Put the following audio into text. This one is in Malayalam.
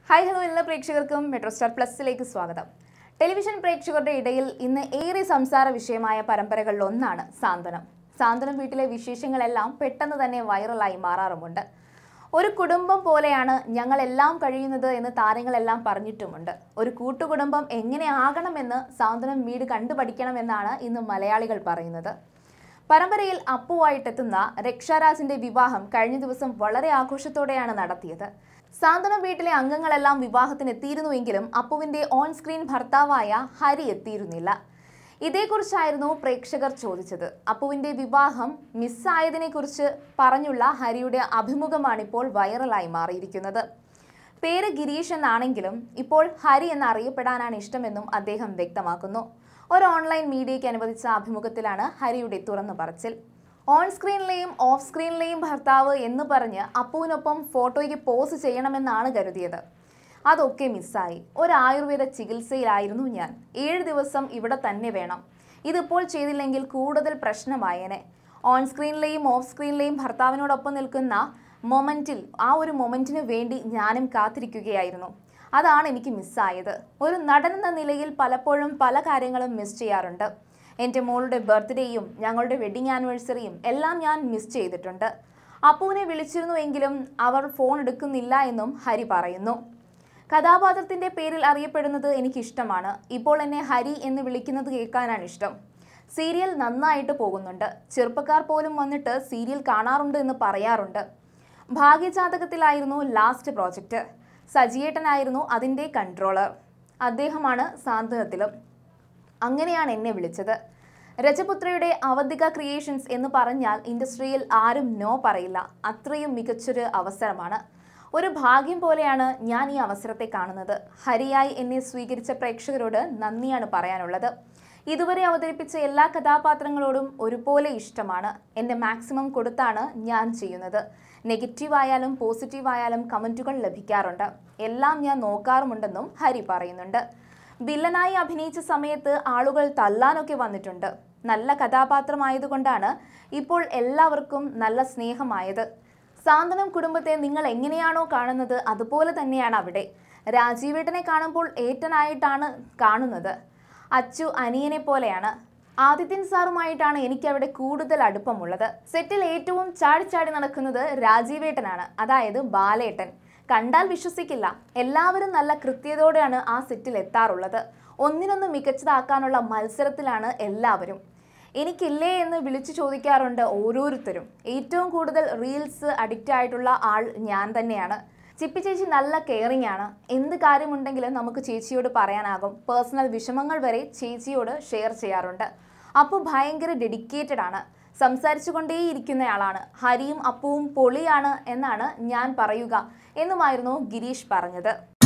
ഹായ് ഹലോ എല്ലാ പ്രേക്ഷകർക്കും മെട്രോ സ്റ്റാർ പ്ലസിലേക്ക് സ്വാഗതം ടെലിവിഷൻ പ്രേക്ഷകരുടെ ഇടയിൽ ഇന്ന് ഏറെ സംസാര വിഷയമായ പരമ്പരകളിൽ ഒന്നാണ് സാന്ത്വനം സാന്ത്വനം വീട്ടിലെ വിശേഷങ്ങളെല്ലാം പെട്ടെന്ന് തന്നെ വൈറലായി മാറാറുമുണ്ട് ഒരു കുടുംബം പോലെയാണ് ഞങ്ങളെല്ലാം കഴിയുന്നത് എന്ന് താരങ്ങളെല്ലാം പറഞ്ഞിട്ടുമുണ്ട് ഒരു കൂട്ടുകുടുംബം എങ്ങനെ ആകണമെന്ന് സാന്ത്വനം വീട് കണ്ടുപഠിക്കണമെന്നാണ് ഇന്ന് മലയാളികൾ പറയുന്നത് പരമ്പരയിൽ അപ്പുവായിട്ടെത്തുന്ന രക്ഷാരാജിന്റെ വിവാഹം കഴിഞ്ഞ ദിവസം വളരെ ആഘോഷത്തോടെയാണ് നടത്തിയത് സാന്ത്വനം വീട്ടിലെ അംഗങ്ങളെല്ലാം വിവാഹത്തിന് എത്തിയിരുന്നുവെങ്കിലും അപ്പുവിന്റെ ഓൺ സ്ക്രീൻ ഭർത്താവായ ഹരി എത്തിയിരുന്നില്ല ഇതേക്കുറിച്ചായിരുന്നു പ്രേക്ഷകർ ചോദിച്ചത് അപ്പുവിന്റെ വിവാഹം മിസ്സായതിനെ കുറിച്ച് പറഞ്ഞുള്ള ഹരിയുടെ അഭിമുഖമാണിപ്പോൾ വൈറലായി മാറിയിരിക്കുന്നത് പേര് ഗിരീഷ് എന്നാണെങ്കിലും ഇപ്പോൾ ഹരി എന്നറിയപ്പെടാനാണ് ഇഷ്ടമെന്നും അദ്ദേഹം വ്യക്തമാക്കുന്നു ഒരു ഓൺലൈൻ മീഡിയയ്ക്ക് അനുവദിച്ച അഭിമുഖത്തിലാണ് ഹരിയുടെ തുറന്നു പറച്ചിൽ ഓൺ സ്ക്രീനിലെയും ഓഫ് സ്ക്രീനിലെയും ഭർത്താവ് എന്ന് പറഞ്ഞ് അപ്പുവിനൊപ്പം ഫോട്ടോയ്ക്ക് പോസ് ചെയ്യണമെന്നാണ് കരുതിയത് അതൊക്കെ മിസ്സായി ഒരു ആയുർവേദ ചികിത്സയിലായിരുന്നു ഞാൻ ഏഴ് ദിവസം ഇവിടെ തന്നെ വേണം ഇതിപ്പോൾ ചെയ്തില്ലെങ്കിൽ കൂടുതൽ പ്രശ്നമായേനെ ഓൺ സ്ക്രീനിലെയും ഓഫ് സ്ക്രീനിലെയും ഭർത്താവിനോടൊപ്പം നിൽക്കുന്ന മൊമെന്റിൽ ആ ഒരു മൊമെന്റിന് വേണ്ടി ഞാനും കാത്തിരിക്കുകയായിരുന്നു അതാണ് എനിക്ക് മിസ്സായത് ഒരു നടൻ എന്ന നിലയിൽ പലപ്പോഴും പല കാര്യങ്ങളും മിസ് ചെയ്യാറുണ്ട് എൻ്റെ മോളുടെ ബർത്ത്ഡേയും ഞങ്ങളുടെ വെഡിങ് ആനിവേഴ്സറിയും എല്ലാം ഞാൻ മിസ് ചെയ്തിട്ടുണ്ട് അപ്പുവിനെ വിളിച്ചിരുന്നുവെങ്കിലും അവർ ഫോൺ എടുക്കുന്നില്ല എന്നും ഹരി പറയുന്നു കഥാപാത്രത്തിന്റെ പേരിൽ അറിയപ്പെടുന്നത് എനിക്കിഷ്ടമാണ് ഇപ്പോൾ എന്നെ ഹരി എന്ന് വിളിക്കുന്നത് കേൾക്കാനാണ് ഇഷ്ടം സീരിയൽ നന്നായിട്ട് പോകുന്നുണ്ട് ചെറുപ്പക്കാർ പോലും വന്നിട്ട് സീരിയൽ കാണാറുണ്ട് എന്ന് പറയാറുണ്ട് ഭാഗ്യജാതകത്തിലായിരുന്നു ലാസ്റ്റ് പ്രോജക്റ്റ് സജിയേട്ടനായിരുന്നു അതിൻ്റെ കൺട്രോളർ അദ്ദേഹമാണ് സാന്ത്വനത്തിലും അങ്ങനെയാണ് എന്നെ വിളിച്ചത് രജപുത്രയുടെ അവന്തിക ക്രിയേഷൻസ് എന്ന് പറഞ്ഞാൽ ഇൻഡസ്ട്രിയിൽ ആരും നോ പറയില്ല അത്രയും മികച്ചൊരു അവസരമാണ് ഒരു ഭാഗ്യം പോലെയാണ് ഞാൻ ഈ അവസരത്തെ കാണുന്നത് ഹരിയായി എന്നെ സ്വീകരിച്ച പ്രേക്ഷകരോട് നന്ദിയാണ് പറയാനുള്ളത് ഇതുവരെ അവതരിപ്പിച്ച എല്ലാ കഥാപാത്രങ്ങളോടും ഒരുപോലെ ഇഷ്ടമാണ് എൻ്റെ മാക്സിമം കൊടുത്താണ് ഞാൻ ചെയ്യുന്നത് നെഗറ്റീവ് ആയാലും പോസിറ്റീവ് ആയാലും കമൻറ്റുകൾ ലഭിക്കാറുണ്ട് എല്ലാം ഞാൻ നോക്കാറുമുണ്ടെന്നും ഹരി പറയുന്നുണ്ട് വില്ലനായി അഭിനയിച്ച സമയത്ത് ആളുകൾ തല്ലാനൊക്കെ വന്നിട്ടുണ്ട് നല്ല കഥാപാത്രമായതുകൊണ്ടാണ് ഇപ്പോൾ എല്ലാവർക്കും നല്ല സ്നേഹമായത് സാന്ത്വനം കുടുംബത്തെ നിങ്ങൾ എങ്ങനെയാണോ കാണുന്നത് അതുപോലെ തന്നെയാണ് അവിടെ രാജീവേട്ടനെ കാണുമ്പോൾ ഏട്ടനായിട്ടാണ് കാണുന്നത് അച്ചു അനിയനെ പോലെയാണ് ആദിത്യൻ സാറുമായിട്ടാണ് എനിക്ക് അവിടെ കൂടുതൽ അടുപ്പമുള്ളത് സെറ്റിൽ ഏറ്റവും ചാടി ചാടി നടക്കുന്നത് രാജീവേട്ടനാണ് അതായത് ബാലേട്ടൻ കണ്ടാൽ വിശ്വസിക്കില്ല എല്ലാവരും നല്ല കൃത്യതയോടെയാണ് ആ സെറ്റിൽ എത്താറുള്ളത് ഒന്നിനൊന്ന് മികച്ചതാക്കാനുള്ള മത്സരത്തിലാണ് എല്ലാവരും എനിക്കില്ലേ എന്ന് വിളിച്ചു ചോദിക്കാറുണ്ട് ഓരോരുത്തരും ഏറ്റവും കൂടുതൽ റീൽസ് അഡിക്റ്റ് ആയിട്ടുള്ള ആൾ ഞാൻ തന്നെയാണ് ചിപ്പി ചേച്ചി നല്ല കെയറിങ് ആണ് എന്ത് കാര്യമുണ്ടെങ്കിലും നമുക്ക് ചേച്ചിയോട് പറയാനാകും പേഴ്സണൽ വിഷമങ്ങൾ വരെ ചേച്ചിയോട് ഷെയർ ചെയ്യാറുണ്ട് അപ്പു ഭയങ്കര ഡെഡിക്കേറ്റഡ് ആണ് സംസാരിച്ചുകൊണ്ടേയിരിക്കുന്നയാളാണ് ഹരിയും അപ്പുവും പൊളിയാണ് എന്നാണ് ഞാൻ പറയുക എന്നുമായിരുന്നു ഗിരീഷ് പറഞ്ഞത്